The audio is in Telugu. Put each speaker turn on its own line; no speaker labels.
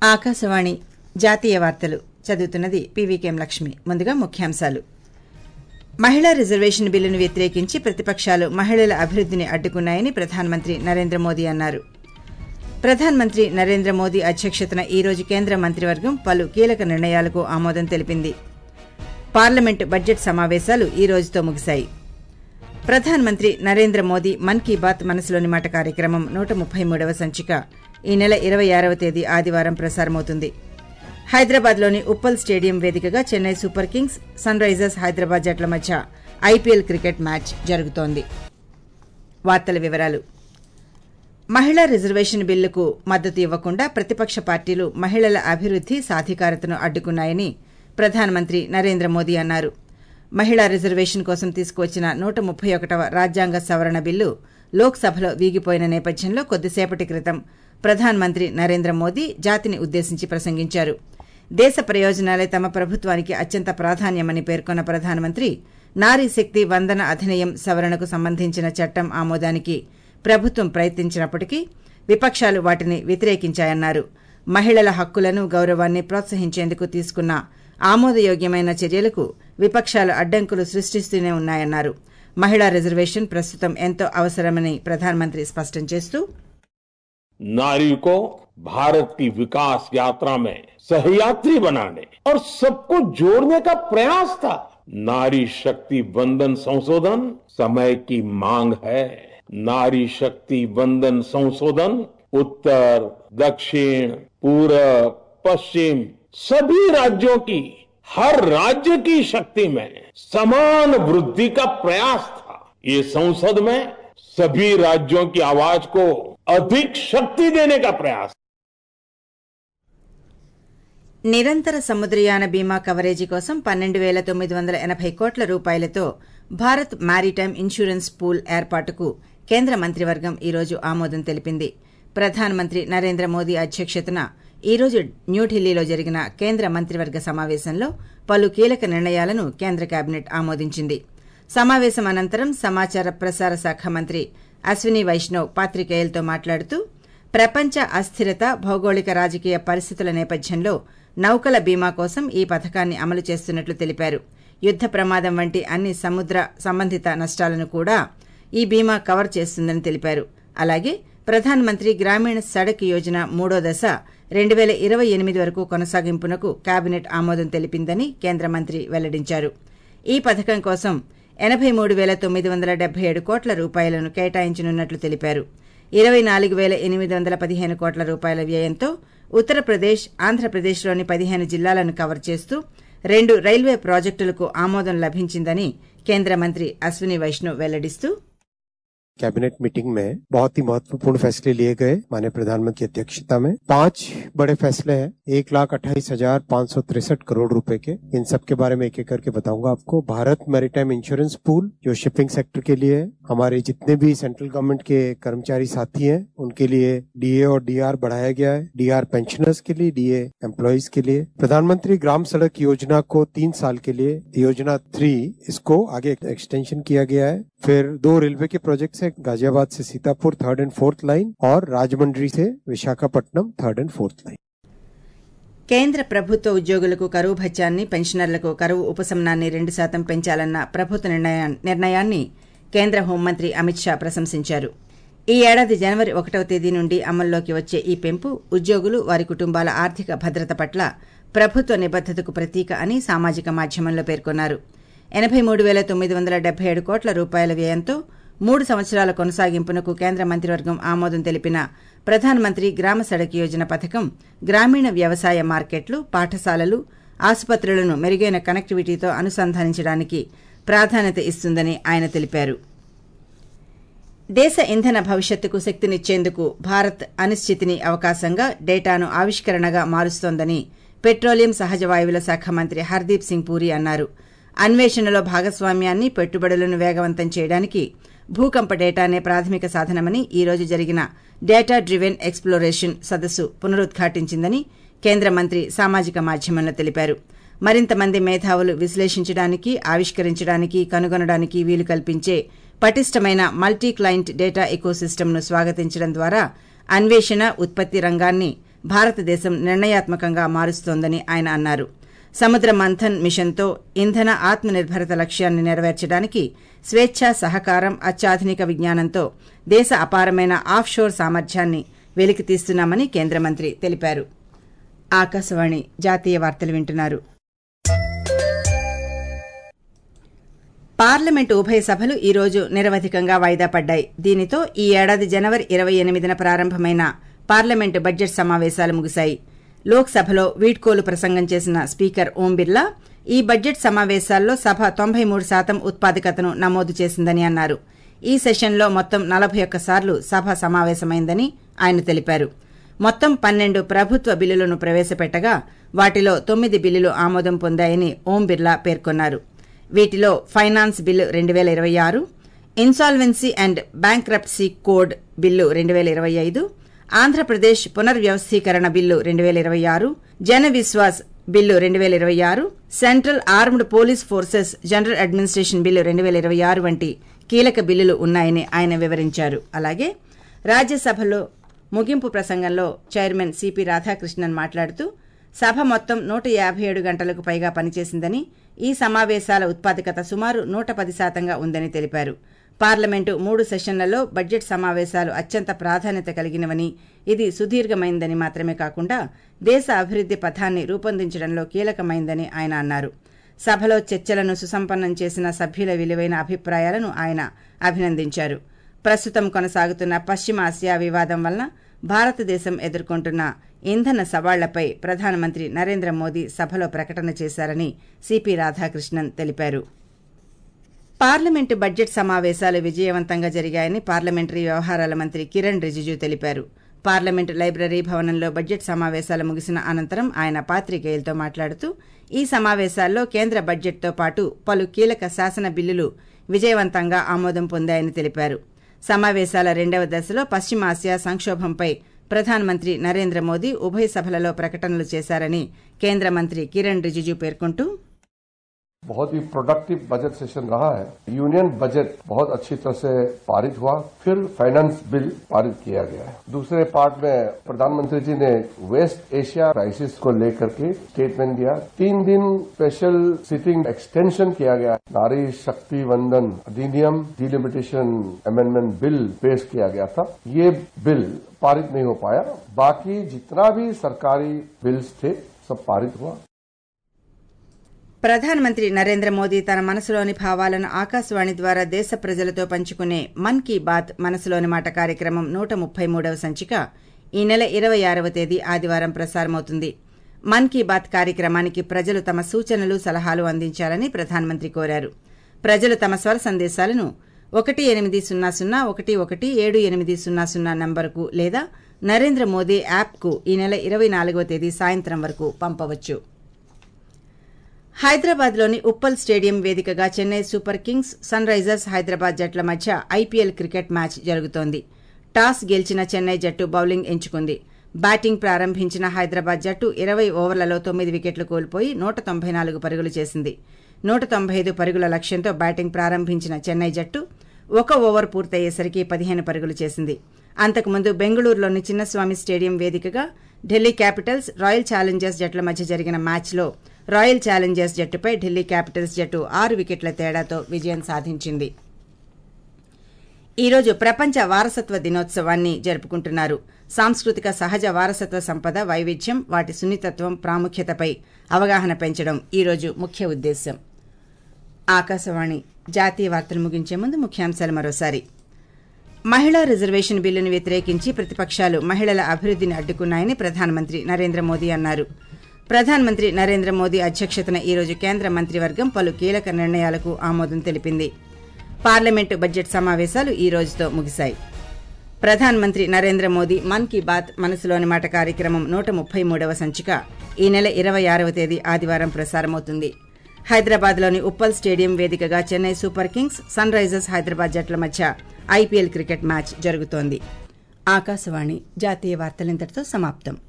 ఆకాశవాణి జాతీయ వార్తలు చదువుతున్నది పీవీకేం లక్ష్మి ముందుగా ముఖ్యాంశాలు మహిళా రిజర్వేషన్ బిల్లును వ్యతిరేకించి ప్రతిపక్షాలు మహిళల అభివృద్ధిని అడ్డుకున్నాయని ప్రధానమంత్రి నరేంద్ర మోదీ అన్నారు ప్రధానమంత్రి నరేంద్ర మోదీ అధ్యక్షతన ఈ రోజు కేంద్ర మంత్రివర్గం పలు కీలక నిర్ణయాలకు ఆమోదం తెలిపింది పార్లమెంటు బడ్జెట్ సమావేశాలు ఈ రోజుతో ముగిశాయి ప్రధానమంత్రి నరేంద్ర మోదీ మన్ కీ బాత్ మనసులోని మాట కార్యక్రమం నూట ముప్పై మూడవ సంచిక ఈ నెల ఇరవై ఆరవ తేదీ ఆదివారం ప్రసారమవుతుంది హైదరాబాద్లోని ఉప్పల్ స్టేడియం వేదికగా Chennai Super Kings Sunrisers Hyderabad జట్ల మధ్య ఐపీఎల్ క్రికెట్ మ్యాచ్ జరుగుతోంది వార్తల వివరాలు మహిళా రిజర్వేషన్ బిల్లుకు మద్దతు ఇవ్వకుండా ప్రతిపక్ష పార్టీలు మహిళల అభివృద్ది సాధికారతను అడ్డుకున్నాయని ప్రధానమంత్రి నరేంద్ర మోదీ అన్నారు మహిళా రిజర్వేషన్ కోసం తీసుకువచ్చిన నూట ముప్పై ఒకటవ రాజ్యాంగ సవరణ బిల్లు లోక్సభలో వీగిపోయిన నేపథ్యంలో కొద్దిసేపటి క్రితం ప్రధానమంత్రి నరేంద్ర మోదీ జాతిని ఉద్దేశించి ప్రసంగించారు దేశ ప్రయోజనాలే తమ ప్రభుత్వానికి అత్యంత ప్రాధాన్యమని పేర్కొన్న ప్రధానమంత్రి నారీ శక్తి వందన అధినియం సవరణకు సంబంధించిన చట్టం ఆమోదానికి ప్రభుత్వం ప్రయత్నించినప్పటికీ విపక్షాలు వాటిని వ్యతిరేకించాయన్నారు మహిళల హక్కులను గౌరవాన్ని ప్రోత్సహించేందుకు తీసుకున్న ఆమోదయోగ్యమైన చర్యలకు విపక్షాలు అడ్డంకులు సృష్టిస్తూనే ఉన్నాయన్నారు మహిళా రిజర్వేషన్ ప్రస్తుతం ఎంతో అవసరమని ప్రధానమంత్రి స్పష్టం చేస్తూ
नारी को भारत की विकास यात्रा में सहयात्री बनाने और सबको जोड़ने का प्रयास था नारी शक्ति वंदन संशोधन समय की मांग है नारी शक्ति वंदन संशोधन उत्तर दक्षिण पूरब पश्चिम सभी राज्यों की हर राज्य की शक्ति में समान वृद्धि का प्रयास था ये संसद में सभी राज्यों की आवाज को अधिक शक्ति देने का प्रयास
నిరంతర సముద్రయాన బీమా కవరేజీ కోసం పన్నెండు వేల తొమ్మిది వందల ఎనభై కోట్ల రూపాయలతో భారత్ మారిటైమ్ ఇన్సూరెన్స్ పూల్ ఏర్పాటుకు కేంద్ర మంత్రివర్గం ఈ రోజు ఆమోదం తెలిపింది ప్రధానమంత్రి నరేంద్ర మోదీ అధ్యక్షతన ఈ రోజు న్యూఢిల్లీలో జరిగిన కేంద్ర మంత్రివర్గ సమావేశంలో పలు కీలక నిర్ణయాలను కేంద్ర కేబినెట్ ఆమోదించింది సమావేశం అనంతరం సమాచార ప్రసార శాఖ మంత్రి అశ్విని వైష్ణవ్ పాత్రికేయులతో మాట్లాడుతూ ప్రపంచ అస్థిరత భౌగోళిక రాజకీయ పరిస్థితుల నేపథ్యంలో నౌకల బీమా కోసం ఈ పథకాన్ని అమలు చేస్తున్నట్లు తెలిపారు యుద్ద ప్రమాదం వంటి అన్ని సముద్ర సంబంధిత నష్టాలను కూడా ఈ బీమా కవర్ చేస్తుందని తెలిపారు అలాగే ప్రధానమంత్రి గ్రామీణ సడక్ యోజన మూడో దశ రెండు వేల ఇరవై ఎనిమిది వరకు కొనసాగింపునకు కేబినెట్ ఆమోదం తెలిపిందని కేంద్ర మంత్రి వెల్లడించారు ఈ పథకం కోసం ఎనబై మూడు వేల తొమ్మిది వందల డెబ్బై ఏడు కోట్ల రూపాయలను కేటాయించనున్నట్లు తెలిపారు ఇరవై నాలుగు వేల ఎనిమిది వందల పదిహేను కోట్ల రూపాయల వ్యయంతో ఉత్తరప్రదేశ్ ఆంధ్రప్రదేశ్లోని పదిహేను జిల్లాలను కవర్ చేస్తూ రెండు రైల్వే ప్రాజెక్టులకు ఆమోదం లభించిందని కేంద్ర మంత్రి అశ్విని వైష్ణవ్ వెల్లడిస్తూ
कैबिनेट मीटिंग में बहुत ही महत्वपूर्ण फैसले लिए गए माननीय प्रधानमंत्री की अध्यक्षता में पांच बड़े फैसले हैं एक लाख अट्ठाईस हजार पांच सौ तिरसठ करोड़ रुपए के इन सब के बारे में एक एक करके बताऊंगा आपको भारत मैरिटाइम इंश्योरेंस पूल जो शिपिंग सेक्टर के लिए है हमारे जितने भी सेंट्रल गवर्नमेंट के कर्मचारी साथी हैं उनके लिए डीए और डीआर बढ़ाया गया है डीआर पेंशनर्स के लिए डीए एम्प्लॉयज के लिए प्रधानमंत्री ग्राम सड़क योजना को तीन साल के लिए योजना थ्री इसको आगे एक्सटेंशन किया गया है फिर दो रेलवे के प्रोजेक्ट है गाजियाबाद से Sitapur third and fourth line और राजमंड्री से Visakhapatnam third and fourth line
కేంద్ర ప్రభుత్వ ఉద్యోగులకు కరువు భత్యాన్ని పెన్షనర్లకు కరువు ఉపశమనాన్ని రెండు శాతం పెంచాలన్న ప్రభుత్వ నిర్ణయాన్ని కేంద్ర హోంమంత్రి అమిత్ షా ప్రశంసించారు ఈ ఏడాది జనవరి ఒకటవ తేదీ నుండి అమల్లోకి వచ్చే ఈ పెంపు ఉద్యోగులు వారి కుటుంబాల ఆర్థిక భద్రత పట్ల ప్రభుత్వ నిబద్దతకు ప్రతీక అని సామాజిక మాధ్యమంలో పేర్కొన్నారు ఎనబై మూడు వేల తొమ్మిది వందల డెబ్బై ఏడు కోట్ల రూపాయల వ్యయంతో మూడు సంవత్సరాల కొనసాగింపునకు కేంద్ర మంత్రివర్గం ఆమోదం తెలిపిన ప్రధానమంత్రి గ్రామ సడక్ యోజన పథకం గ్రామీణ వ్యవసాయ మార్కెట్లు పాఠశాలలు ఆసుపత్రులను మెరుగైన కనెక్టివిటీతో అనుసంధానించడానికి ప్రాధాన్యత ఇస్తుందని ఆయన తెలిపారు దేశ ఇంధన భవిష్యత్తుకు శక్తినిచ్చేందుకు భారత్ అనిశ్చితిని అవకాశంగా డేటాను ఆవిష్కరణగా మారుస్తోందని పెట్రోలియం సహజ వాయువుల శాఖ మంత్రి హర్దీప్ సింగ్ పూరి అన్నారు అన్వేషణలో భాగస్వామ్యాన్ని పెట్టుబడులను వేగవంతం చేయడానికి భూకంప డేటానే ప్రాథమిక సాధనమని ఈ రోజు జరిగిన డేటా డ్రివెన్ ఎక్స్ప్లోరేషన్ సదస్సు పునరుద్ఘాటించిందని కేంద్ర మంత్రి సామాజిక మాధ్యమంలో తెలిపారు మరింత మంది మేధావులు విశ్లేషించడానికి ఆవిష్కరించడానికి కనుగొనడానికి వీలు కల్పించే పటిష్టమైన మల్టీ క్లయింట్ డేటా ఎకోసిస్టమ్ను స్వాగతించడం ద్వారా అన్వేషణ ఉత్పత్తి రంగాన్ని భారతదేశం నిర్ణయాత్మకంగా మారుస్తోందని ఆయన అన్నారు సముద్ర మంథన్ మిషన్తో ఇంధన ఆత్మనిర్భరత లక్ష్యాన్ని నెరవేర్చడానికి స్వేచ్ఛ సహకారం అత్యాధునిక విజ్ఞానంతో దేశ అపారమైన ఆఫ్షోర్ సామర్థ్యాన్ని వెలికితీస్తున్నామని కేంద్ర మంత్రి తెలిపారు ఆకాశవాణి జాతీయ వార్తలు వింటున్నారు పార్లమెంటు ఉభయ సభలు ఈ రోజు నిరవధికంగా వాయిదా పడ్డాయి దీనితో ఈ ఏడాది జనవరి ఇరవై ఎనిమిదిన ప్రారంభమైన పార్లమెంటు బడ్జెట్ సమావేశాలు ముగిశాయి లోక్సభలో వీడ్కోలు ప్రసంగం చేసిన స్పీకర్ ఓం బిర్లా ఈ బడ్జెట్ సమావేశాల్లో సభ తొంభై మూడు శాతం ఉత్పాదకతను నమోదు చేసిందని అన్నారు ఈ సెషన్లో మొత్తం నలభై ఒక్క సార్లు సభ సమావేశమైందని ఆయన తెలిపారు మొత్తం పన్నెండు ప్రభుత్వ బిల్లులను ప్రవేశపెట్టగా వాటిలో తొమ్మిది బిల్లులు ఆమోదం పొందాయని ఓం బిర్లా పేర్కొన్నారు వీటిలో ఫైనాన్స్ బిల్లు రెండు వేల ఇరవై ఆరు insolvency and bankruptcy code bill రెండు వేల ఇరవై ఐదు ఆంధ్రప్రదేశ్ పునర్వ్యవస్థీకరణ బిల్లు రెండు వేల ఇరవై ఆరు జన విశ్వాస్ బిల్లు రెండు వేల ఇరవై ఆరు central armed police forces general administration bill రెండు వేల ఇరవై ఆరు వంటి కీలక బిల్లులు ఉన్నాయని ఆయన వివరించారు అలాగే రాజ్యసభలో ముగింపు ప్రసంగంలో చైర్మన్ సిపి రాధాకృష్ణన్ మాట్లాడుతూ సభ మొత్తం నూట యాభై ఏడు గంటలకు పైగా పనిచేసిందని ఈ సమావేశాల ఉత్పాదకత సుమారు నూట పది శాతంగా ఉందని తెలిపారు పార్లమెంటు మూడు సెషన్లలో బడ్జెట్ సమావేశాలు అత్యంత ప్రాధాన్యత కలిగినవని ఇది సుదీర్ఘమైందని మాత్రమే కాకుండా దేశ అభివృద్ది పథాన్ని రూపొందించడంలో కీలకమైందని ఆయన అన్నారు సభలో చర్చలను సుసంపన్నం చేసిన సభ్యుల విలువైన అభిప్రాయాలను ఆయన అభినందించారు ప్రస్తుతం కొనసాగుతున్న పశ్చిమాసియా వివాదం వలన భారతదేశం ఎదుర్కొంటున్న ఇంధన సవాళ్లపై ప్రధానమంత్రి నరేంద్ర మోదీ సభలో ప్రకటన చేశారని సిపి రాధాకృష్ణన్ తెలిపారు పార్లమెంటు బడ్జెట్ సమావేశాలు విజయవంతంగా జరిగాయని పార్లమెంటరీ వ్యవహారాల మంత్రి కిరణ్ రిజిజు తెలిపారు పార్లమెంటు లైబ్రరీ భవనంలో బడ్జెట్ సమావేశాలు ముగిసిన అనంతరం ఆయన పాత్రికేయులతో మాట్లాడుతూ ఈ సమావేశాల్లో కేంద్ర బడ్జెట్తో పాటు పలు కీలక శాసన బిల్లులు విజయవంతంగా ఆమోదం పొందాయని తెలిపారు సమావేశాల రెండవ దశలో పశ్చిమాసియా సంక్షోభంపై ప్రధానమంత్రి నరేంద్ర మోదీ ఉభయ సభలలో ప్రకటనలు చేశారని కేంద్ర మంత్రి కిరణ్ రిజిజు పేర్కొంటూ
बहुत ही प्रोडक्टिव बजट सेशन रहा है यूनियन बजट बहुत अच्छी तरह से पारित हुआ फिर फाइनेंस बिल पारित किया गया है दूसरे पार्ट में प्रधानमंत्री जी ने वेस्ट एशिया क्राइसिस को लेकर के स्टेटमेंट दिया तीन दिन स्पेशल सिटिंग एक्सटेंशन किया गया नारी शक्ति वंदन अधिनियम डिलिमिटेशन अमेंडमेंट बिल पेश किया गया था ये बिल पारित नहीं हो पाया बाकी जितना भी सरकारी बिल्स थे सब पारित हुआ
ప్రధానమంత్రి నరేంద్ర మోదీ తన మనసులోని భావాలను ఆకాశవాణి ద్వారా దేశ ప్రజలతో పంచుకునే మన్ కీ బాత్ మనసులోని మాట కార్యక్రమం నూట ముప్పై మూడవ సంచిక ఈ నెల ఇరవై ఆరవ తేదీ ఆదివారం ప్రసారమవుతుంది మన్ కీ బాత్ కార్యక్రమానికి ప్రజలు తమ సూచనలు సలహాలు అందించాలని ప్రధానమంత్రి కోరారు ప్రజలు తమ స్వర సందేశాలను ఒకటి ఎనిమిది సున్నా సున్నా ఒకటి ఒకటి ఏడు ఎనిమిది సున్నా సున్నా నంబరుకు లేదా నరేంద్ర మోదీ యాప్కు ఈ నెల ఇరవై నాలుగవ తేదీ సాయంత్రం వరకు పంపవచ్చు హైదరాబాద్లోని ఉప్పల్ స్టేడియం వేదికగా Chennai Super Kings Sunrisers Hyderabad జట్ల మధ్య ఐపీఎల్ క్రికెట్ మ్యాచ్ జరుగుతోంది టాస్ గెలిచిన చెన్నై జట్టు బౌలింగ్ ఎంచుకుంది బ్యాటింగ్ ప్రారంభించిన హైదరాబాద్ జట్టు ఇరవై ఓవర్లలో తొమ్మిది వికెట్లు కోల్పోయి నూట తొంభై నాలుగు పరుగులు చేసింది నూట తొంభై ఐదు పరుగుల లక్ష్యంతో బ్యాటింగ్ ప్రారంభించిన చెన్నై జట్టు ఒక ఓవర్ పూర్తయ్యేసరికి పదిహేను పరుగులు చేసింది అంతకుముందు బెంగళూరులోని చిన్నస్వామి స్టేడియం వేదికగా ఢిల్లీ క్యాపిటల్స్ రాయల్ ఛాలెంజర్స్ జట్ల మధ్య జరిగిన మ్యాచ్లో రాయల్ ఛాలెంజర్స్ జట్టుపై ఢిల్లీ క్యాపిటల్స్ జట్టు ఆరు వికెట్ల తేడాతో విజయం సాధించింది ఈ రోజు ప్రపంచ వారసత్వ దినోత్సవాన్ని జరుపుకుంటున్నారు సాంస్కృతిక సహజ వారసత్వ సంపద వైవిధ్యం వాటి సున్నితత్వం ప్రాముఖ్యతపై అవగాహన పెంచడం ఈ రోజు ముఖ్య ఉద్దేశ్యం ఆకాశవాణి జాతీయ వార్తలు ముగించే ముందు ముఖ్యాంశాలు మరోసారి మహిళా రిజర్వేషన్ బిల్లును వ్యతిరేకించి ప్రతిపక్షాలు మహిళల అభివృద్ధిని అడ్డుకున్నాయని ప్రధానమంత్రి నరేంద్ర మోదీ అన్నారు ప్రధానమంత్రి నరేంద్ర మోదీ అధ్యక్షతన ఈ రోజు కేంద్ర మంత్రివర్గం పలు కీలక నిర్ణయాలకు ఆమోదం తెలిపింది పార్లమెంటు బడ్జెట్ సమావేశాలు ఈ రోజుతో ముగిశాయి ప్రధానమంత్రి నరేంద్ర మోదీ మన్ కీ బాత్ మనసులోని మాట కార్యక్రమం నూట ముప్పై మూడవ సంచిక ఈ నెల ఇరవై ఆరవ తేదీ ఆదివారం ప్రసారమవుతుంది హైదరాబాద్లోని ఉప్పల్ స్టేడియం వేదికగా Chennai Super Kings Sunrisers Hyderabad జట్ల మధ్య ఐపీఎల్ క్రికెట్ మ్యాచ్ జరుగుతోంది ఆకాశవాణి జాతీయ వార్తలింతటితో సమాప్తం